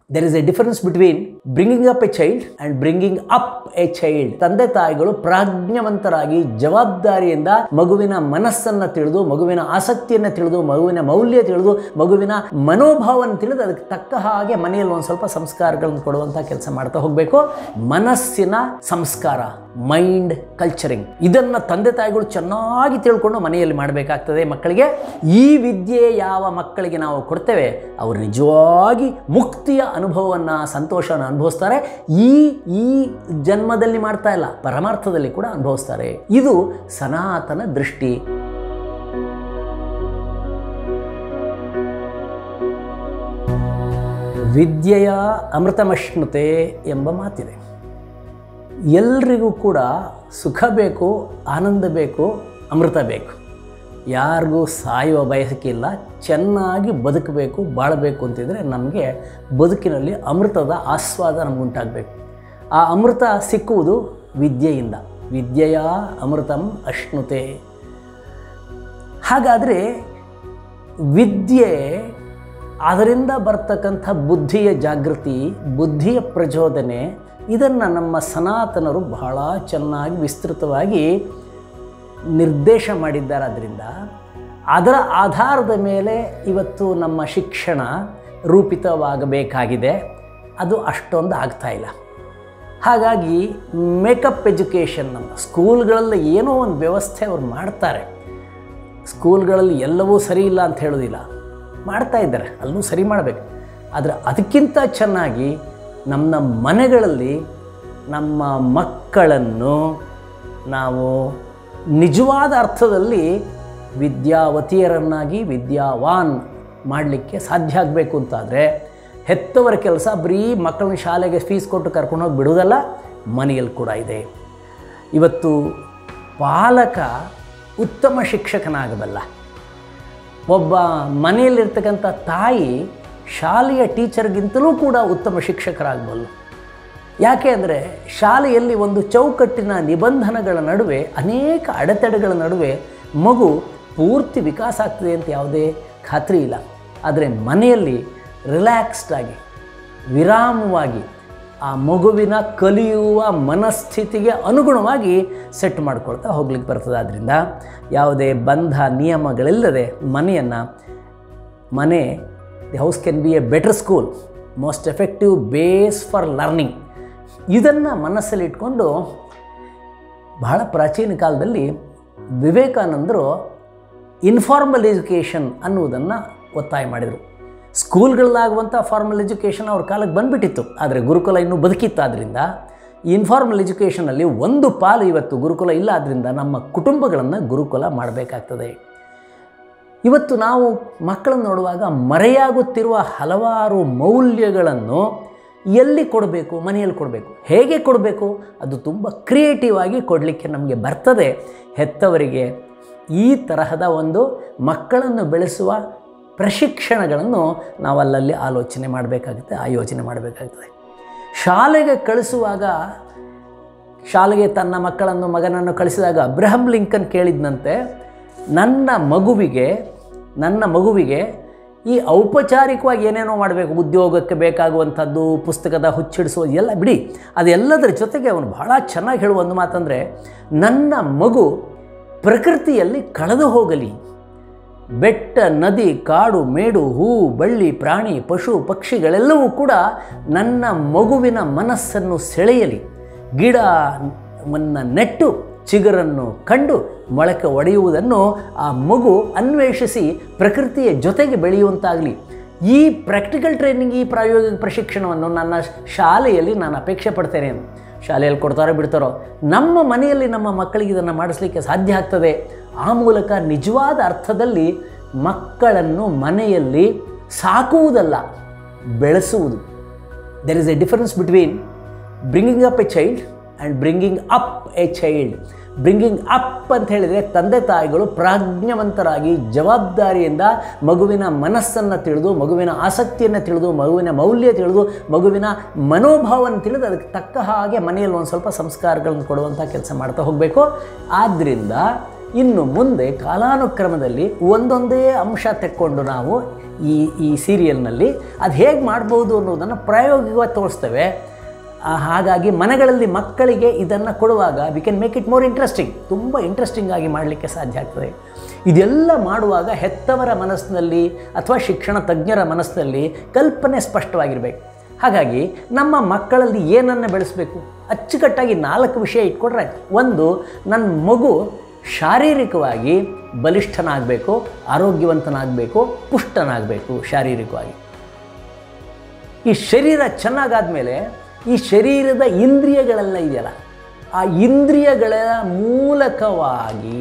There is a difference between bringing up a child and bringing up a child ತಂದೆ ತಾಯಿಗಳು ಪ್ರಾಜ್ಞವಂತರಾಗಿ ಜವಾಬ್ದಾರಿಯಿಂದ ಮಗುವಿನ ಮನಸ್ಸನ್ನು ತಿಳಿದು ಮಗುವಿನ ಆಸಕ್ತಿಯನ್ನು ತಿಳಿದು ಮಗುವಿನ ಮೌಲ್ಯ ತಿಳಿದು ಮಗುವಿನ ಮನೋಭಾವವನ್ನು ತಿಳಿದು ಅದಕ್ಕೆ ತಕ್ಕ ಹಾಗೆ ಮನೆಯಲ್ಲಿ ಒಂದು ಸ್ವಲ್ಪ ಸಂಸ್ಕಾರಗಳನ್ನು ಕೊಡುವಂಥ ಕೆಲಸ ಮಾಡ್ತಾ ಹೋಗಬೇಕು ಮನಸ್ಸಿನ ಸಂಸ್ಕಾರ ಮೈಂಡ್ ಕಲ್ಚರಿಂಗ್ ಇದನ್ನು ತಂದೆ ತಾಯಿಗಳು ಚೆನ್ನಾಗಿ ತಿಳ್ಕೊಂಡು ಮನೆಯಲ್ಲಿ ಮಾಡಬೇಕಾಗ್ತದೆ ಮಕ್ಕಳಿಗೆ ಈ ವಿದ್ಯೆ ಯಾವ ಮಕ್ಕಳಿಗೆ ನಾವು ಕೊಡ್ತೇವೆ ಅವರು ನಿಜವಾಗಿ ಮುಕ್ತಿಯ ಅನುಭವವನ್ನು ಸಂತೋಷವನ್ನು ಅನುಭವಿಸ್ತಾರೆ ಈ ಈ ಜನ್ಮದಲ್ಲಿ ಮಾಡ್ತಾ ಇಲ್ಲ ಪರಮಾರ್ಥದಲ್ಲಿ ಕೂಡ ಅನುಭವಿಸ್ತಾರೆ ಇದು ಸನಾತನ ದೃಷ್ಟಿ ವಿದ್ಯೆಯ ಅಮೃತಮಶ್ನುತೆ ಎಂಬ ಮಾತಿದೆ ಎಲ್ರಿಗೂ ಕೂಡ ಸುಖ ಬೇಕು ಆನಂದ ಬೇಕು ಅಮೃತ ಬೇಕು ಯಾರಿಗೂ ಸಾಯುವ ಬಯಸಿಕಿಲ್ಲ ಚೆನ್ನಾಗಿ ಬದುಕಬೇಕು ಬಾಳಬೇಕು ಅಂತಿದ್ರೆ ನಮಗೆ ಬದುಕಿನಲ್ಲಿ ಅಮೃತದ ಆಸ್ವಾದ ನಮಗುಂಟಾಗಬೇಕು ಆ ಅಮೃತ ಸಿಕ್ಕುವುದು ವಿದ್ಯೆಯಿಂದ ವಿದ್ಯೆಯ ಅಮೃತಂ ಅಶ್ನುತೆ ಹಾಗಾದರೆ ವಿದ್ಯೆ ಅದರಿಂದ ಬರ್ತಕ್ಕಂಥ ಬುದ್ಧಿಯ ಜಾಗೃತಿ ಬುದ್ಧಿಯ ಪ್ರಚೋದನೆ ಇದನ್ನು ನಮ್ಮ ಸನಾತನರು ಬಹಳ ಚೆನ್ನಾಗಿ ವಿಸ್ತೃತವಾಗಿ ನಿರ್ದೇಶ ಮಾಡಿದ್ದಾರೆ ಅದರಿಂದ ಅದರ ಆಧಾರದ ಮೇಲೆ ಇವತ್ತು ನಮ್ಮ ಶಿಕ್ಷಣ ರೂಪಿತವಾಗಬೇಕಾಗಿದೆ ಅದು ಅಷ್ಟೊಂದು ಆಗ್ತಾ ಇಲ್ಲ ಹಾಗಾಗಿ ಮೇಕಪ್ ಎಜುಕೇಷನ್ ನಮ್ಮ ಸ್ಕೂಲ್ಗಳಲ್ಲಿ ಏನೋ ಒಂದು ವ್ಯವಸ್ಥೆ ಅವ್ರು ಮಾಡ್ತಾರೆ ಸ್ಕೂಲ್ಗಳಲ್ಲಿ ಎಲ್ಲವೂ ಸರಿ ಇಲ್ಲ ಅಂತ ಹೇಳೋದಿಲ್ಲ ಮಾಡ್ತಾ ಇದ್ದಾರೆ ಅಲ್ಲೂ ಸರಿ ಮಾಡಬೇಕು ಆದರೆ ಅದಕ್ಕಿಂತ ಚೆನ್ನಾಗಿ ನಮ್ಮ ನಮ್ಮ ಮನೆಗಳಲ್ಲಿ ನಮ್ಮ ಮಕ್ಕಳನ್ನು ನಾವು ನಿಜವಾದ ಅರ್ಥದಲ್ಲಿ ವಿದ್ಯಾವತಿಯರನ್ನಾಗಿ ವಿದ್ಯಾವಾನ್ ಮಾಡಲಿಕ್ಕೆ ಸಾಧ್ಯ ಆಗಬೇಕು ಅಂತಾದರೆ ಹೆತ್ತವರ ಕೆಲಸ ಬರೀ ಮಕ್ಕಳನ್ನ ಶಾಲೆಗೆ ಫೀಸ್ ಕೊಟ್ಟು ಕರ್ಕೊಂಡೋಗಿ ಬಿಡೋದಲ್ಲ ಮನೆಯಲ್ಲಿ ಕೂಡ ಇದೆ ಇವತ್ತು ಪಾಲಕ ಉತ್ತಮ ಶಿಕ್ಷಕನಾಗಬಲ್ಲ ಒಬ್ಬ ಮನೆಯಲ್ಲಿರ್ತಕ್ಕಂಥ ತಾಯಿ ಶಾಲೆಯ ಟೀಚರ್ಗಿಂತಲೂ ಕೂಡ ಉತ್ತಮ ಶಿಕ್ಷಕರಾಗಬಲ್ಲ ಯಾಕೆ ಅಂದರೆ ಶಾಲೆಯಲ್ಲಿ ಒಂದು ಚೌಕಟ್ಟಿನ ನಿಬಂಧನೆಗಳ ನಡುವೆ ಅನೇಕ ಅಡೆತಡೆಗಳ ನಡುವೆ ಮಗು ಪೂರ್ತಿ ವಿಕಾಸ ಆಗ್ತದೆ ಅಂತ ಯಾವುದೇ ಖಾತ್ರಿ ಇಲ್ಲ ಆದರೆ ಮನೆಯಲ್ಲಿ ರಿಲ್ಯಾಕ್ಸ್ಡ್ ಆಗಿ ವಿರಾಮವಾಗಿ ಆ ಮಗುವಿನ ಕಲಿಯುವ ಮನಸ್ಥಿತಿಗೆ ಅನುಗುಣವಾಗಿ ಸೆಟ್ ಮಾಡ್ಕೊಳ್ತಾ ಹೋಗ್ಲಿಕ್ಕೆ ಬರ್ತದೆ ಆದ್ದರಿಂದ ಯಾವುದೇ ಬಂಧ ನಿಯಮಗಳಿಲ್ಲದೆ ಮನೆಯನ್ನು ಮನೆ the house can be a better school most effective base for learning ಇದನ್ನು ಮನಸ್ಸಲ್ಲಿ ಇಟ್ಕೊಂಡು ಬಹಳ ಪ್ರಾಚೀನ ಕಾಲದಲ್ಲಿ ವಿವೇಕಾನಂದರು ಇನ್ಫಾರ್ಮಲ್ ಎಜುಕೇಷನ್ ಅನ್ನುವುದನ್ನು ಒತ್ತಾಯ ಮಾಡಿದರು ಸ್ಕೂಲ್ಗಳಲ್ಲಾಗುವಂಥ ಫಾರ್ಮಲ್ ಎಜುಕೇಷನ್ ಅವ್ರ ಕಾಲಕ್ಕೆ ಬಂದುಬಿಟ್ಟಿತ್ತು ಆದರೆ ಗುರುಕುಲ ಇನ್ನೂ ಬದುಕಿತ್ತು ಆದ್ದರಿಂದ ಈ ಇನ್ಫಾರ್ಮಲ್ ಎಜುಕೇಷನಲ್ಲಿ ಒಂದು ಪಾಲು ಇವತ್ತು ಗುರುಕುಲ ಇಲ್ಲ ಆದ್ದರಿಂದ ನಮ್ಮ ಕುಟುಂಬಗಳನ್ನು ಗುರುಕುಲ ಮಾಡಬೇಕಾಗ್ತದೆ ಇವತ್ತು ನಾವು ಮಕ್ಕಳನ್ನು ನೋಡುವಾಗ ಮರೆಯಾಗುತ್ತಿರುವ ಹಲವಾರು ಮೌಲ್ಯಗಳನ್ನು ಎಲ್ಲಿ ಕೊಡಬೇಕು ಮನೆಯಲ್ಲಿ ಕೊಡಬೇಕು ಹೇಗೆ ಕೊಡಬೇಕು ಅದು ತುಂಬ ಕ್ರಿಯೇಟಿವ್ ಆಗಿ ಕೊಡಲಿಕ್ಕೆ ನಮಗೆ ಬರ್ತದೆ ಹೆತ್ತವರಿಗೆ ಈ ತರಹದ ಒಂದು ಮಕ್ಕಳನ್ನು ಬೆಳೆಸುವ ಪ್ರಶಿಕ್ಷಣಗಳನ್ನು ನಾವು ಅಲ್ಲಲ್ಲಿ ಆಲೋಚನೆ ಮಾಡಬೇಕಾಗುತ್ತೆ ಆಯೋಜನೆ ಮಾಡಬೇಕಾಗ್ತದೆ ಶಾಲೆಗೆ ಕಳಿಸುವಾಗ ಶಾಲೆಗೆ ತನ್ನ ಮಕ್ಕಳನ್ನು ಮಗನನ್ನು ಕಳಿಸಿದಾಗ ಅಬ್ರಹಂ ಲಿಂಕನ್ ಕೇಳಿದ್ನಂತೆ ನನ್ನ ಮಗುವಿಗೆ ನನ್ನ ಮಗುವಿಗೆ ಈ ಔಪಚಾರಿಕವಾಗಿ ಏನೇನೋ ಮಾಡಬೇಕು ಉದ್ಯೋಗಕ್ಕೆ ಬೇಕಾಗುವಂಥದ್ದು ಪುಸ್ತಕದ ಹುಚ್ಚಿಡಿಸೋದು ಎಲ್ಲ ಬಿಡಿ ಅದೆಲ್ಲದರ ಜೊತೆಗೆ ಅವನು ಭಾಳ ಚೆನ್ನಾಗಿ ಹೇಳುವ ಒಂದು ಮಾತಂದರೆ ನನ್ನ ಮಗು ಪ್ರಕೃತಿಯಲ್ಲಿ ಕಳೆದು ಹೋಗಲಿ ಬೆಟ್ಟ ನದಿ ಕಾಡು ಮೇಡು ಹೂ ಬಳ್ಳಿ ಪ್ರಾಣಿ ಪಶು ಪಕ್ಷಿಗಳೆಲ್ಲವೂ ಕೂಡ ನನ್ನ ಮಗುವಿನ ಮನಸ್ಸನ್ನು ಸೆಳೆಯಲಿ ಗಿಡವನ್ನು ನೆಟ್ಟು ಚಿಗುರನ್ನು ಕಂಡು ಮೊಳಕೆ ಒಡೆಯುವುದನ್ನು ಆ ಮಗು ಅನ್ವೇಷಿಸಿ ಪ್ರಕೃತಿಯ ಜೊತೆಗೆ ಬೆಳೆಯುವಂತಾಗಲಿ ಈ ಪ್ರಾಕ್ಟಿಕಲ್ ಟ್ರೈನಿಂಗ್ ಈ ಪ್ರಾಯೋಗಿಕ ಪ್ರಶಿಕ್ಷಣವನ್ನು ನನ್ನ ಶಾಲೆಯಲ್ಲಿ ನಾನು ಅಪೇಕ್ಷೆ ಪಡ್ತೇನೆ ಶಾಲೆಯಲ್ಲಿ ಕೊಡ್ತಾರೋ ಬಿಡ್ತಾರೋ ನಮ್ಮ ಮನೆಯಲ್ಲಿ ನಮ್ಮ ಮಕ್ಕಳಿಗೆ ಇದನ್ನು ಮಾಡಿಸ್ಲಿಕ್ಕೆ ಸಾಧ್ಯ ಆಗ್ತದೆ ಆ ಮೂಲಕ ನಿಜವಾದ ಅರ್ಥದಲ್ಲಿ ಮಕ್ಕಳನ್ನು ಮನೆಯಲ್ಲಿ ಸಾಕುವುದಲ್ಲ ಬೆಳೆಸುವುದು there is a difference between bringing up a child and bringing up a child bringing up ಅಂತ ಹೇಳಿದರೆ ತಂದೆ ತಾಯಿಗಳು ಪ್ರಾಜ್ಞವಂತರಾಗಿ ಜವಾಬ್ದಾರಿಯಿಂದ ಮಗುವಿನ ಮನಸ್ಸನ್ನು ತಿಳಿದು ಮಗುವಿನ ಆಸಕ್ತಿಯನ್ನು ತಿಳಿದು ಮಗುವಿನ ಮೌಲ್ಯ ತಿಳಿದು ಮಗುವಿನ ಮನೋಭಾವವನ್ನು ತಿಳಿದು ಅದಕ್ಕೆ ತಕ್ಕ ಹಾಗೆ ಮನೆಯಲ್ಲಿ ಒಂದು ಸ್ವಲ್ಪ ಸಂಸ್ಕಾರಗಳನ್ನು ಕೊಡುವಂಥ ಕೆಲಸ ಮಾಡ್ತಾ ಹೋಗಬೇಕು ಆದ್ದರಿಂದ ಇನ್ನು ಮುಂದೆ ಕಾಲಾನುಕ್ರಮದಲ್ಲಿ ಒಂದೊಂದೇ ಅಂಶ ತೆಕ್ಕೊಂಡು ನಾವು ಈ ಈ ಸೀರಿಯಲ್ನಲ್ಲಿ ಅದು ಹೇಗೆ ಮಾಡ್ಬೋದು ಅನ್ನೋದನ್ನು ಪ್ರಾಯೋಗಿಕವಾಗಿ ತೋರಿಸ್ತೇವೆ ಆ, ಹಾಗಾಗಿ ಮನೆಗಳಲ್ಲಿ ಮಕ್ಕಳಿಗೆ ಇದನ್ನು ಕೊಡುವಾಗ we can make it more interesting ತುಂಬ ಇಂಟ್ರೆಸ್ಟಿಂಗ್ ಆಗಿ ಮಾಡಲಿಕ್ಕೆ ಸಾಧ್ಯ ಆಗ್ತದೆ ಇದೆಲ್ಲ ಮಾಡುವಾಗ ಹೆತ್ತವರ ಮನಸ್ಸಿನಲ್ಲಿ ಅಥವಾ ಶಿಕ್ಷಣ ತಜ್ಞರ ಮನಸ್ಸಿನಲ್ಲಿ ಕಲ್ಪನೆ ಸ್ಪಷ್ಟವಾಗಿರಬೇಕು ಹಾಗಾಗಿ ನಮ್ಮ ಮಕ್ಕಳಲ್ಲಿ ಏನನ್ನು ಬೆಳೆಸಬೇಕು ಅಚ್ಚುಕಟ್ಟಾಗಿ ನಾಲ್ಕು ವಿಷಯ ಇಟ್ಕೊಂಡ್ರೆ ಆಯ್ತು. ಒಂದು ನನ್ನ ಮಗು ಶಾರೀರಿಕವಾಗಿ ಬಲಿಷ್ಠನಾಗಬೇಕು ಆರೋಗ್ಯವಂತನಾಗಬೇಕು ಪುಷ್ಟನಾಗಬೇಕು ಶಾರೀರಿಕವಾಗಿ ಈ ಶರೀರ ಚೆನ್ನಾಗಾದ್ಮೇಲೆ ಈ ಶರೀರದ ಇಂದ್ರಿಯಗಳೆಲ್ಲ ಇದೆಯಲ್ಲ ಆ ಇಂದ್ರಿಯಗಳ ಮೂಲಕವಾಗಿ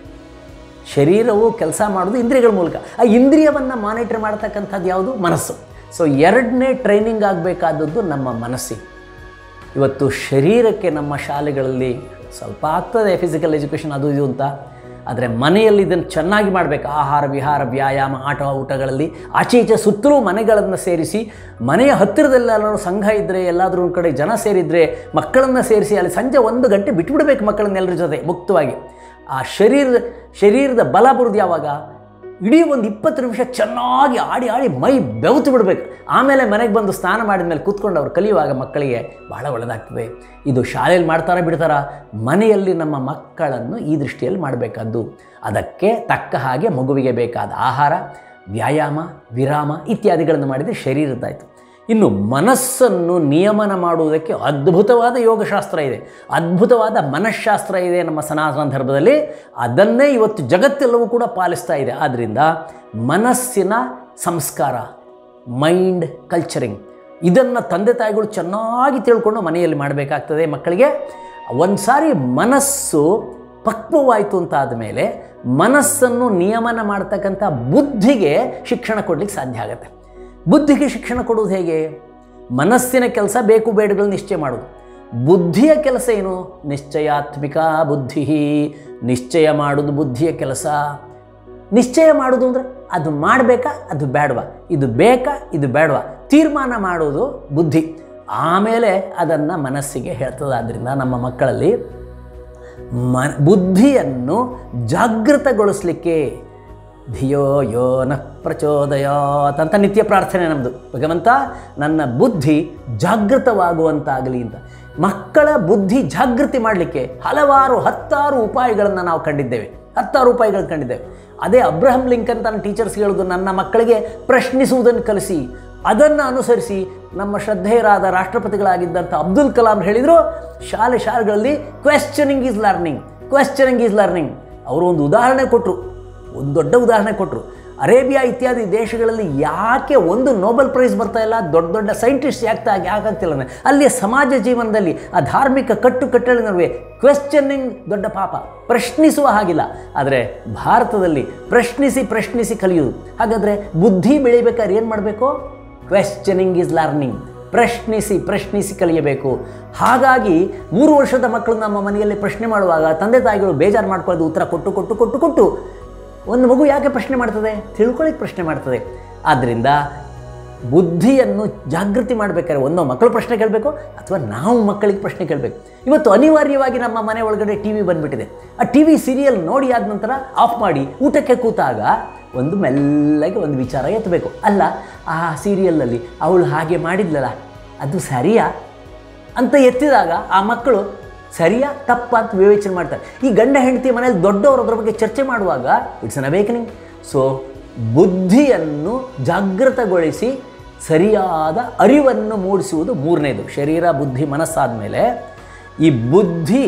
ಶರೀರವು ಕೆಲಸ ಮಾಡೋದು ಇಂದ್ರಿಯಗಳ ಮೂಲಕ ಆ ಇಂದ್ರಿಯವನ್ನು ಮಾನಿಟರ್ ಮಾಡ್ತಕ್ಕಂಥದ್ದು ಯಾವುದು ಮನಸ್ಸು ಸೊ ಎರಡನೇ ಟ್ರೈನಿಂಗ್ ಆಗಬೇಕಾದದ್ದು ನಮ್ಮ ಮನಸ್ಸಿಗೆ ಇವತ್ತು ಶರೀರಕ್ಕೆ ನಮ್ಮ ಶಾಲೆಗಳಲ್ಲಿ ಸ್ವಲ್ಪ ಆಗ್ತದೆ ಫಿಸಿಕಲ್ ಎಜುಕೇಷನ್ ಅದು ಇದು ಅಂತ ಆದರೆ ಮನೆಯಲ್ಲಿ ಇದನ್ನು ಚೆನ್ನಾಗಿ ಮಾಡಬೇಕು ಆಹಾರ ವಿಹಾರ ವ್ಯಾಯಾಮ ಆಟ ಊಟಗಳಲ್ಲಿ ಆಚೆ ಈಚೆ ಸುತ್ತಲೂ ಮನೆಗಳನ್ನು ಸೇರಿಸಿ ಮನೆಯ ಹತ್ತಿರದಲ್ಲೆಲ್ಲರೂ ಸಂಘ ಇದ್ದರೆ ಎಲ್ಲಾದರೂ ಒಂದು ಕಡೆ ಜನ ಸೇರಿದರೆ ಮಕ್ಕಳನ್ನು ಸೇರಿಸಿ ಅಲ್ಲಿ ಸಂಜೆ ಒಂದು ಗಂಟೆ ಬಿಟ್ಬಿಡ್ಬೇಕು ಮಕ್ಕಳನ್ನೆಲ್ಲರ ಜೊತೆ ಮುಕ್ತವಾಗಿ ಆ ಶರೀರದ ಶರೀರದ ಬಲ ಬರೋದು ಯಾವಾಗ ಇಡೀ ಒಂದು ಇಪ್ಪತ್ತು ನಿಮಿಷ ಚೆನ್ನಾಗಿ ಆಡಿ ಆಡಿ ಮೈ ಬೆವತು ಬಿಡಬೇಕು ಆಮೇಲೆ ಮನೆಗೆ ಬಂದು ಸ್ನಾನ ಮಾಡಿದ ಮೇಲೆ ಕೂತ್ಕೊಂಡು ಅವ್ರು ಕಲಿಯುವಾಗ ಮಕ್ಕಳಿಗೆ ಭಾಳ ಒಳ್ಳೆಯದಾಗ್ತದೆ ಇದು ಶಾಲೆಯಲ್ಲಿ ಮಾಡ್ತಾರಾ ಬಿಡ್ತಾರಾ ಮನೆಯಲ್ಲಿ ನಮ್ಮ ಮಕ್ಕಳನ್ನು ಈ ದೃಷ್ಟಿಯಲ್ಲಿ ಮಾಡಬೇಕಾದ್ದು ಅದಕ್ಕೆ ತಕ್ಕ ಹಾಗೆ ಮಗುವಿಗೆ ಬೇಕಾದ ಆಹಾರ ವ್ಯಾಯಾಮ ವಿರಾಮ ಇತ್ಯಾದಿಗಳನ್ನು ಮಾಡಿದರೆ ಶರೀರದ್ದಾಯಿತು ಇನ್ನು ಮನಸ್ಸನ್ನು ನಿಯಮನ ಮಾಡುವುದಕ್ಕೆ ಅದ್ಭುತವಾದ ಯೋಗಶಾಸ್ತ್ರ ಇದೆ ಅದ್ಭುತವಾದ ಮನಃಶಾಸ್ತ್ರ ಇದೆ ನಮ್ಮ ಸನಾತನ ಧರ್ಮದಲ್ಲಿ ಅದನ್ನೇ ಇವತ್ತು ಜಗತ್ತೆಲ್ಲವೂ ಕೂಡ ಪಾಲಿಸ್ತಾ ಇದೆ ಆದ್ದರಿಂದ ಮನಸ್ಸಿನ ಸಂಸ್ಕಾರ ಮೈಂಡ್ ಕಲ್ಚರಿಂಗ್ ಇದನ್ನು ತಂದೆ ತಾಯಿಗಳು ಚೆನ್ನಾಗಿ ತಿಳ್ಕೊಂಡು ಮನೆಯಲ್ಲಿ ಮಾಡಬೇಕಾಗ್ತದೆ ಮಕ್ಕಳಿಗೆ ಒಂದು ಸಾರಿ ಮನಸ್ಸು ಪಕ್ವವಾಯಿತು ಅಂತ ಆದಮೇಲೆ ಮನಸ್ಸನ್ನು ನಿಯಮನ ಮಾಡ್ತಕ್ಕಂಥ ಬುದ್ಧಿಗೆ ಶಿಕ್ಷಣ ಕೊಡಲಿಕ್ಕೆ ಸಾಧ್ಯ ಆಗುತ್ತೆ ಬುದ್ಧಿಗೆ ಶಿಕ್ಷಣ ಕೊಡುವುದು ಹೇಗೆ ಮನಸ್ಸಿನ ಕೆಲಸ ಬೇಕು ಬೇಡಗಳು ನಿಶ್ಚಯ ಮಾಡೋದು ಬುದ್ಧಿಯ ಕೆಲಸ ಏನು ನಿಶ್ಚಯಾತ್ಮಿಕ ಬುದ್ಧಿ ನಿಶ್ಚಯ ಮಾಡೋದು ಬುದ್ಧಿಯ ಕೆಲಸ ನಿಶ್ಚಯ ಮಾಡೋದು ಅಂದರೆ ಅದು ಮಾಡಬೇಕಾ ಅದು ಬೇಡವಾ ಇದು ಬೇಕಾ ಇದು ಬೇಡವಾ ತೀರ್ಮಾನ ಮಾಡೋದು ಬುದ್ಧಿ ಆಮೇಲೆ ಅದನ್ನು ಮನಸ್ಸಿಗೆ ಹೇಳ್ತದೆ ಆದ್ದರಿಂದ ನಮ್ಮ ಮಕ್ಕಳಲ್ಲಿ ಮ ಬುದ್ಧಿಯನ್ನು ಜಾಗೃತಗೊಳಿಸಲಿಕ್ಕೆ ಧಿಯೋ ಯೋ ನ ಪ್ರಚೋದಯಾತ್ ಅಂತ ನಿತ್ಯ ಪ್ರಾರ್ಥನೆ ನಮ್ಮದು ಭಗವಂತ ನನ್ನ ಬುದ್ಧಿ ಜಾಗೃತವಾಗುವಂತಾಗಲಿ ಅಂತ ಮಕ್ಕಳ ಬುದ್ಧಿ ಜಾಗೃತಿ ಮಾಡಲಿಕ್ಕೆ ಹಲವಾರು ಹತ್ತಾರು ಉಪಾಯಗಳನ್ನು ನಾವು ಕಂಡಿದ್ದೇವೆ ಹತ್ತಾರು ಉಪಾಯಗಳು ಕಂಡಿದ್ದೇವೆ ಅದೇ ಅಬ್ರಹಂ ಲಿಂಕನ್ ತನ್ನ ಟೀಚರ್ಸ್ ಹೇಳೋದು ನನ್ನ ಮಕ್ಕಳಿಗೆ ಪ್ರಶ್ನಿಸುವುದನ್ನು ಕಲಿಸಿ ಅದನ್ನು ಅನುಸರಿಸಿ ನಮ್ಮ ಶ್ರದ್ಧೆಯರಾದ ರಾಷ್ಟ್ರಪತಿಗಳಾಗಿದ್ದಂಥ ಅಬ್ದುಲ್ ಕಲಾಂ ಹೇಳಿದರು ಶಾಲೆ ಶಾಲೆಗಳಲ್ಲಿ questioning is learning questioning is learning ಅವರು ಒಂದು ಉದಾಹರಣೆ ಕೊಟ್ಟರು ಒಂದು ದೊಡ್ಡ ಉದಾಹರಣೆ ಕೊಟ್ಟರು ಅರೇಬಿಯಾ ಇತ್ಯಾದಿ ದೇಶಗಳಲ್ಲಿ ಯಾಕೆ ಒಂದು ನೋಬೆಲ್ ಪ್ರೈಸ್ ಬರ್ತಾ ಇಲ್ಲ ದೊಡ್ಡ ದೊಡ್ಡ ಸೈಂಟಿಸ್ಟ್ ಯಾಕೆ ಯಾಕಾಗ್ತಿಲ್ಲ ಅಂದ್ರೆ ಅಲ್ಲಿಯ ಸಮಾಜ ಜೀವನದಲ್ಲಿ ಆ ಧಾರ್ಮಿಕ ಕಟ್ಟುಕಟ್ಟಳೆ ನಡುವೆ ಕ್ವೆಶ್ಚನಿಂಗ್ ದೊಡ್ಡ ಪಾಪ ಪ್ರಶ್ನಿಸುವ ಹಾಗಿಲ್ಲ ಆದರೆ ಭಾರತದಲ್ಲಿ ಪ್ರಶ್ನಿಸಿ ಪ್ರಶ್ನಿಸಿ ಕಲಿಯುವುದು ಹಾಗಾದರೆ ಬುದ್ಧಿ ಬೆಳಿಬೇಕಾದ್ರೆ ಏನು ಮಾಡಬೇಕು ಕ್ವೆಶ್ಚನಿಂಗ್ ಈಸ್ ಲರ್ನಿಂಗ್ ಪ್ರಶ್ನಿಸಿ ಪ್ರಶ್ನಿಸಿ ಕಲಿಯಬೇಕು ಹಾಗಾಗಿ ಮೂರು ವರ್ಷದ ಮಕ್ಕಳು ನಮ್ಮ ಮನೆಯಲ್ಲಿ ಪ್ರಶ್ನೆ ಮಾಡುವಾಗ ತಂದೆ ತಾಯಿಗಳು ಬೇಜಾರು ಮಾಡ್ಕೊಳ್ಳೋದು ಉತ್ತರ ಕೊಟ್ಟು ಕೊಟ್ಟು ಕೊಟ್ಟು ಕೊಟ್ಟು ಒಂದು ಮಗು ಯಾಕೆ ಪ್ರಶ್ನೆ ಮಾಡ್ತದೆ ತಿಳ್ಕೊಳ್ಳಿಕ್ಕೆ ಪ್ರಶ್ನೆ ಮಾಡ್ತದೆ ಆದ್ದರಿಂದ ಬುದ್ಧಿಯನ್ನು ಜಾಗೃತಿ ಮಾಡಬೇಕಾದ್ರೆ ಒಂದು ಮಕ್ಕಳು ಪ್ರಶ್ನೆ ಕೇಳಬೇಕು ಅಥವಾ ನಾವು ಮಕ್ಕಳಿಗೆ ಪ್ರಶ್ನೆ ಕೇಳಬೇಕು ಇವತ್ತು ಅನಿವಾರ್ಯವಾಗಿ ನಮ್ಮ ಮನೆ ಒಳಗಡೆ ಟಿ ವಿ ಬಂದುಬಿಟ್ಟಿದೆ ಆ ಟಿ ವಿ ಸೀರಿಯಲ್ ನೋಡಿ ಆದ ನಂತರ ಆಫ್ ಮಾಡಿ ಊಟಕ್ಕೆ ಕೂತಾಗ ಒಂದು ಮೆಲ್ಲಗೆ ಒಂದು ವಿಚಾರ ಎತ್ತಬೇಕು ಅಲ್ಲ ಆ ಸೀರಿಯಲ್ನಲ್ಲಿ ಅವಳು ಹಾಗೆ ಮಾಡಿದ್ಲಲ್ಲ ಅದು ಸರಿಯಾ ಅಂತ ಎತ್ತಿದಾಗ ಆ ಮಕ್ಕಳು ಸರಿಯಾ ತಪ್ಪ ಅಂತ ವಿವೇಚನೆ ಮಾಡ್ತಾರೆ ಈ ಗಂಡ ಹೆಂಡತಿ ಮನೇಲಿ ದೊಡ್ಡವರು ಅದ್ರ ಬಗ್ಗೆ ಚರ್ಚೆ ಮಾಡುವಾಗ ಇಟ್ಸ್ ಅನ್ ಅವೇಕನಿಂಗ್ ಸೊ ಬುದ್ಧಿಯನ್ನು ಜಾಗೃತಗೊಳಿಸಿ ಸರಿಯಾದ ಅರಿವನ್ನು ಮೂಡಿಸುವುದು ಮೂರನೇದು ಶರೀರ ಬುದ್ಧಿ ಮನಸ್ಸಾದ ಮೇಲೆ ಈ ಬುದ್ಧಿ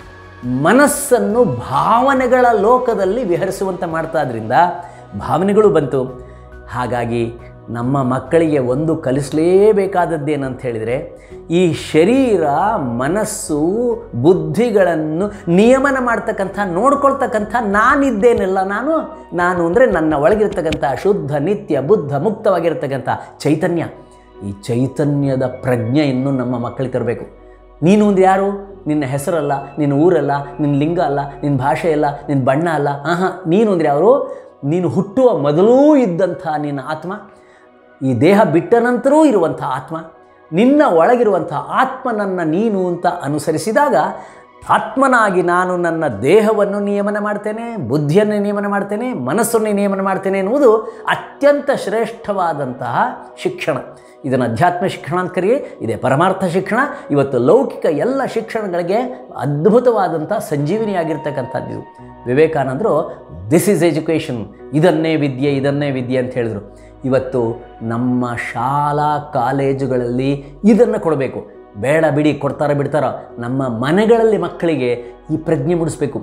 ಮನಸ್ಸನ್ನು ಭಾವನೆಗಳ ಲೋಕದಲ್ಲಿ ವಿಹರಿಸುವಂತೆ ಮಾಡ್ತಾದ್ರಿಂದ ಭಾವನೆಗಳು ಬಂತು ಹಾಗಾಗಿ ನಮ್ಮ ಮಕ್ಕಳಿಗೆ ಒಂದು ಕಲಿಸಲೇಬೇಕಾದದ್ದೇನಂತ ಹೇಳಿದರೆ ಈ ಶರೀರ ಮನಸ್ಸು ಬುದ್ಧಿಗಳನ್ನು ನಿಯಮನ ಮಾಡ್ತಕ್ಕಂಥ ನೋಡ್ಕೊಳ್ತಕ್ಕಂಥ ನಾನಿದ್ದೇನೆಲ್ಲ ನಾನು ನಾನು ಅಂದರೆ ನನ್ನ ಒಳಗಿರ್ತಕ್ಕಂಥ ಶುದ್ಧ ನಿತ್ಯ ಬುದ್ಧ ಮುಕ್ತವಾಗಿರ್ತಕ್ಕಂಥ ಚೈತನ್ಯ ಈ ಚೈತನ್ಯದ ಪ್ರಜ್ಞೆಯನ್ನು ನಮ್ಮ ಮಕ್ಕಳಿಗೆ ತರಬೇಕು ನೀನು ಒಂದು ಯಾರು ನಿನ್ನ ಹೆಸರಲ್ಲ ನಿನ್ನ ಊರಲ್ಲ ನಿನ್ನ ಲಿಂಗ ಅಲ್ಲ ನಿನ್ನ ಭಾಷೆ ಅಲ್ಲ ನಿನ್ನ ಬಣ್ಣ ಅಲ್ಲ ಆಹಾ ನೀನು ಅಂದರೆ ಯಾರು ನೀನು ಹುಟ್ಟುವ ಮೊದಲೂ ಇದ್ದಂಥ ನಿನ್ನ ಆತ್ಮ ಈ ದೇಹ ಬಿಟ್ಟ ನಂತರೂ ಇರುವಂಥ ಆತ್ಮ ನಿನ್ನ ಒಳಗಿರುವಂಥ ಆತ್ಮನನ್ನು ನೀನು ಅಂತ ಅನುಸರಿಸಿದಾಗ ಆತ್ಮನಾಗಿ ನಾನು ನನ್ನ ದೇಹವನ್ನು ನಿಯಮನ ಮಾಡ್ತೇನೆ ಬುದ್ಧಿಯನ್ನು ನಿಯಮನ ಮಾಡ್ತೇನೆ ಮನಸ್ಸನ್ನು ನಿಯಮನ ಮಾಡ್ತೇನೆ ಎನ್ನುವುದು ಅತ್ಯಂತ ಶ್ರೇಷ್ಠವಾದಂತಹ ಶಿಕ್ಷಣ ಇದನ್ನು ಅಧ್ಯಾತ್ಮ ಶಿಕ್ಷಣ ಅಂತ ಕರೆಯೇ ಇದೆ ಪರಮಾರ್ಥ ಶಿಕ್ಷಣ ಇವತ್ತು ಲೌಕಿಕ ಎಲ್ಲ ಶಿಕ್ಷಣಗಳಿಗೆ ಅದ್ಭುತವಾದಂಥ ಸಂಜೀವಿನಿಯಾಗಿರ್ತಕ್ಕಂಥದ್ದು ಇದು ವಿವೇಕಾನಂದರು ದಿಸ್ ಈಸ್ ಎಜುಕೇಷನ್ ಇದನ್ನೇ ವಿದ್ಯೆ ಇದನ್ನೇ ವಿದ್ಯೆ ಅಂತ ಹೇಳಿದರು ಇವತ್ತು ನಮ್ಮ ಶಾಲಾ ಕಾಲೇಜುಗಳಲ್ಲಿ ಇದನ್ನು ಕೊಡಬೇಕು ಬೇಡ ಬಿಡಿ ಕೊಡ್ತಾರ ಬಿಡ್ತಾರೋ ನಮ್ಮ ಮನೆಗಳಲ್ಲಿ ಮಕ್ಕಳಿಗೆ ಈ ಪ್ರಜ್ಞೆ ಮೂಡಿಸ್ಬೇಕು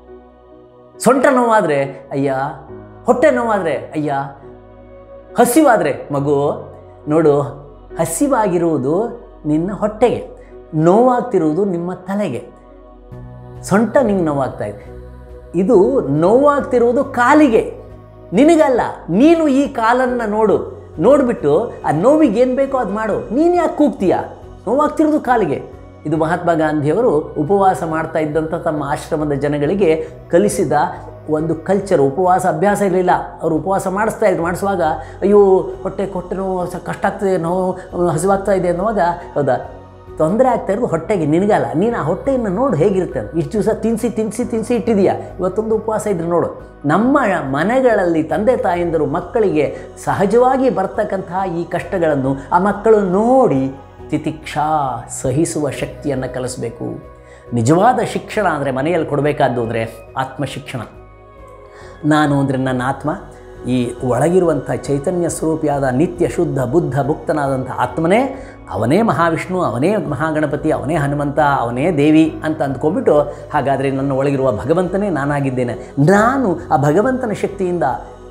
ಸೊಂಟ ನೋವಾದರೆ ಅಯ್ಯ ಹೊಟ್ಟೆ ನೋವಾದರೆ ಅಯ್ಯ ಹಸಿವಾದರೆ ಮಗು ನೋಡು ಹಸಿವಾಗಿರುವುದು ನಿನ್ನ ಹೊಟ್ಟೆಗೆ ನೋವಾಗ್ತಿರುವುದು ನಿಮ್ಮ ತಲೆಗೆ ಸೊಂಟ ನಿಂಗೆ ನೋವಾಗ್ತಾ ಇದೆ ಇದು ನೋವಾಗ್ತಿರುವುದು ಕಾಲಿಗೆ ನಿನಗಲ್ಲ ನೀನು ಈ ಕಾಲನ್ನು ನೋಡು ನೋಡಿಬಿಟ್ಟು ಆ ನೋವಿಗೆ ಏನು ಬೇಕೋ ಅದು ಮಾಡು ನೀನು ಯಾಕೆ ಕೂಗ್ತೀಯ ನೋವಾಗ್ತಿರೋದು ಕಾಲಿಗೆ ಇದು ಮಹಾತ್ಮ ಗಾಂಧಿಯವರು ಉಪವಾಸ ಮಾಡ್ತಾ ಇದ್ದಂಥ ತಮ್ಮ ಆಶ್ರಮದ ಜನಗಳಿಗೆ ಕಲಿಸಿದ ಒಂದು ಕಲ್ಚರ್ ಉಪವಾಸ ಅಭ್ಯಾಸ ಇರಲಿಲ್ಲ ಅವರು ಉಪವಾಸ ಮಾಡಿಸ್ತಾ ಇದ್ರು ಮಾಡಿಸುವಾಗ ಅಯ್ಯೋ ಹೊಟ್ಟೆ ಹೊಟ್ಟೆ ನೋವು ಸ- ಕಷ್ಟ ಆಗ್ತದೆ ನೋವು ಹಸಿವಾಗ್ತಾ ಇದೆ ಅನ್ನುವಾಗ ಹೌದಾ ತೊಂದರೆ ಆಗ್ತಾ ಇರೋದು ಹೊಟ್ಟೆಗೆ ನಿನಗಲ್ಲ ನೀನು ಆ ಹೊಟ್ಟೆಯನ್ನು ನೋಡು ಹೇಗಿರುತ್ತೆ ಅಂತ ಇಷ್ಟು ದಿವಸ ತಿನ್ನಿಸಿ ತಿನ್ನಿಸಿ ತಿನ್ನಿಸಿ ಇಟ್ಟಿದೀಯಾ ಇವತ್ತೊಂದು ಉಪವಾಸ ಇದ್ರೆ ನೋಡು ನಮ್ಮ ಮನೆಗಳಲ್ಲಿ ತಂದೆ ತಾಯಂದಿರು ಮಕ್ಕಳಿಗೆ ಸಹಜವಾಗಿ ಬರ್ತಕ್ಕಂತಹ ಈ ಕಷ್ಟಗಳನ್ನು ಆ ಮಕ್ಕಳು ನೋಡಿ ತಿತಿಕ್ಷಾ ಸಹಿಸುವ ಶಕ್ತಿಯನ್ನು ಕಲಿಸ್ಬೇಕು ನಿಜವಾದ ಶಿಕ್ಷಣ ಅಂದರೆ ಮನೆಯಲ್ಲಿ ಕೊಡಬೇಕಾದ್ದು ಅಂದರೆ ಆತ್ಮಶಿಕ್ಷಣ ನಾನು ಅಂದರೆ ನನ್ನ ಆತ್ಮ ಈ ಒಳಗಿರುವಂಥ ಚೈತನ್ಯ ಸ್ವರೂಪಿಯಾದ ನಿತ್ಯ ಶುದ್ಧ ಬುದ್ಧ ಭುಕ್ತನಾದಂಥ ಆತ್ಮನೇ ಅವನೇ ಮಹಾವಿಷ್ಣು ಅವನೇ ಮಹಾಗಣಪತಿ ಅವನೇ ಹನುಮಂತ ಅವನೇ ದೇವಿ ಅಂತ ಅಂದ್ಕೊಂಡ್ಬಿಟ್ಟು ಹಾಗಾದರೆ ನನ್ನ ಒಳಗಿರುವ ಭಗವಂತನೇ ನಾನಾಗಿದ್ದೇನೆ ನಾನು ಆ ಭಗವಂತನ ಶಕ್ತಿಯಿಂದ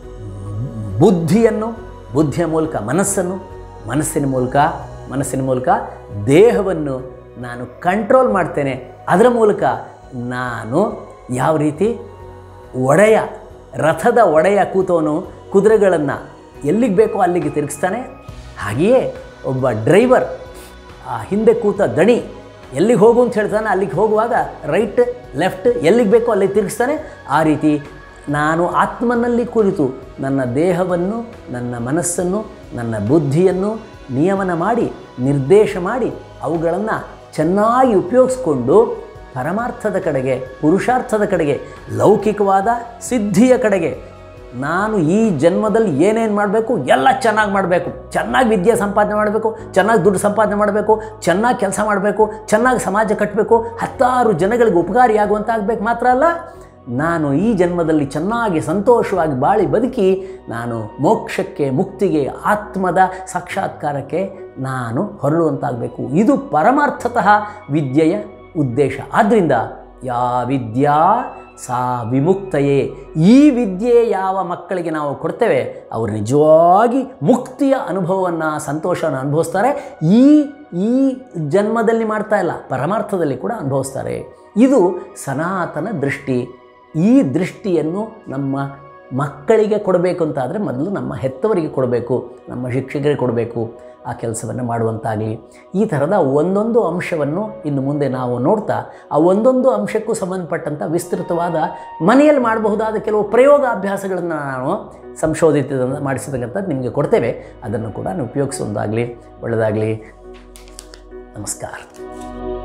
ಬುದ್ಧಿಯನ್ನು ಬುದ್ಧಿಯ ಮೂಲಕ ಮನಸ್ಸನ್ನು ಮನಸ್ಸಿನ ಮೂಲಕ ಮನಸ್ಸಿನ ಮೂಲಕ ದೇಹವನ್ನು ನಾನು ಕಂಟ್ರೋಲ್ ಮಾಡ್ತೇನೆ ಅದರ ಮೂಲಕ ನಾನು ಯಾವ ರೀತಿ ಒಡೆಯ ರಥದ ಒಡೆಯ ಕೂತವನು ಕುದುರೆಗಳನ್ನು ಎಲ್ಲಿಗೆ ಬೇಕೋ ಅಲ್ಲಿಗೆ ತಿರುಗಿಸ್ತಾನೆ ಹಾಗೆಯೇ ಒಬ್ಬ ಡ್ರೈವರ್ ಆ ಹಿಂದೆ ಕೂತ ದಣಿ ಎಲ್ಲಿಗೆ ಹೋಗು ಅಂತ ಹೇಳ್ತಾನೆ ಅಲ್ಲಿಗೆ ಹೋಗುವಾಗ ರೈಟ್ ಲೆಫ್ಟ್ ಎಲ್ಲಿಗೆ ಬೇಕೋ ಅಲ್ಲಿಗೆ ತಿರುಗಿಸ್ತಾನೆ ಆ ರೀತಿ ನಾನು ಆತ್ಮನಲ್ಲಿ ಕುರಿತು ನನ್ನ ದೇಹವನ್ನು ನನ್ನ ಮನಸ್ಸನ್ನು ನನ್ನ ಬುದ್ಧಿಯನ್ನು ನಿಯಮನ ಮಾಡಿ ನಿರ್ದೇಶ ಮಾಡಿ ಅವುಗಳನ್ನು ಚೆನ್ನಾಗಿ ಉಪಯೋಗಿಸ್ಕೊಂಡು ಪರಮಾರ್ಥದ ಕಡೆಗೆ ಪುರುಷಾರ್ಥದ ಕಡೆಗೆ ಲೌಕಿಕವಾದ ಸಿದ್ಧಿಯ ಕಡೆಗೆ ನಾನು ಈ ಜನ್ಮದಲ್ಲಿ ಏನೇನು ಮಾಡಬೇಕು ಎಲ್ಲ ಚೆನ್ನಾಗಿ ಮಾಡಬೇಕು ಚೆನ್ನಾಗಿ ವಿದ್ಯೆ ಸಂಪಾದನೆ ಮಾಡಬೇಕು ಚೆನ್ನಾಗಿ ದುಡ್ಡು ಸಂಪಾದನೆ ಮಾಡಬೇಕು ಚೆನ್ನಾಗಿ ಕೆಲಸ ಮಾಡಬೇಕು ಚೆನ್ನಾಗಿ ಸಮಾಜ ಕಟ್ಟಬೇಕು ಹತ್ತಾರು ಜನಗಳಿಗೆ ಉಪಕಾರಿಯಾಗುವಂತ ಆಗಬೇಕು ಮಾತ್ರ ಅಲ್ಲ ನಾನು ಈ ಜನ್ಮದಲ್ಲಿ ಚೆನ್ನಾಗಿ ಸಂತೋಷವಾಗಿ ಬಾಳಿ ಬದುಕಿ ನಾನು ಮೋಕ್ಷಕ್ಕೆ ಮುಕ್ತಿಗೆ ಆತ್ಮದ ಸಾಕ್ಷಾತ್ಕಾರಕ್ಕೆ ನಾನು ಹೊರಡುವಂತಾಗಬೇಕು ಇದು ಪರಮಾರ್ಥತಃ ವಿದ್ಯೆಯ ಉದ್ದೇಶ ಆದ್ದರಿಂದ ಯಾ ವಿದ್ಯಾ ಸಾ ವಿಮುಕ್ತಯೇ ಈ ವಿದ್ಯೆ ಯಾವ ಮಕ್ಕಳಿಗೆ ನಾವು ಕೊಡ್ತೇವೆ ಅವರು ನಿಜವಾಗಿ ಮುಕ್ತಿಯ ಅನುಭವವನ್ನು ಸಂತೋಷವನ್ನು ಅನುಭವಿಸ್ತಾರೆ ಈ ಈ ಜನ್ಮದಲ್ಲಿ ಮಾಡ್ತಾ ಇಲ್ಲ ಪರಮಾರ್ಥದಲ್ಲಿ ಕೂಡ ಅನುಭವಿಸ್ತಾರೆ ಇದು ಸನಾತನ ದೃಷ್ಟಿ ಈ ದೃಷ್ಟಿಯನ್ನು ನಮ್ಮ ಮಕ್ಕಳಿಗೆ ಕೊಡಬೇಕು ಅಂತಾದರೆ ಮೊದಲು ನಮ್ಮ ಹೆತ್ತವರಿಗೆ ಕೊಡಬೇಕು ನಮ್ಮ ಶಿಕ್ಷಕರಿಗೆ ಕೊಡಬೇಕು ಆ ಕೆಲಸವನ್ನು ಮಾಡುವಂತಾಗಲಿ ಈ ಥರದ ಒಂದೊಂದು ಅಂಶವನ್ನು ಇನ್ನು ಮುಂದೆ ನಾವು ನೋಡ್ತಾ ಆ ಒಂದೊಂದು ಅಂಶಕ್ಕೂ ಸಂಬಂಧಪಟ್ಟಂಥ ವಿಸ್ತೃತವಾದ ಮನೆಯಲ್ಲಿ ಮಾಡಬಹುದಾದ ಕೆಲವು ಪ್ರಯೋಗಾಭ್ಯಾಸಗಳನ್ನು ನಾವು ಸಂಶೋಧಿತ ಮಾಡಿಸಿದಂಥದ್ದು ನಿಮಗೆ ಕೊಡ್ತೇವೆ ಅದನ್ನು ಕೂಡ ನೀವು ಉಪಯೋಗಿಸೋದಾಗಲಿ ಒಳ್ಳೆಯದಾಗಲಿ ನಮಸ್ಕಾರ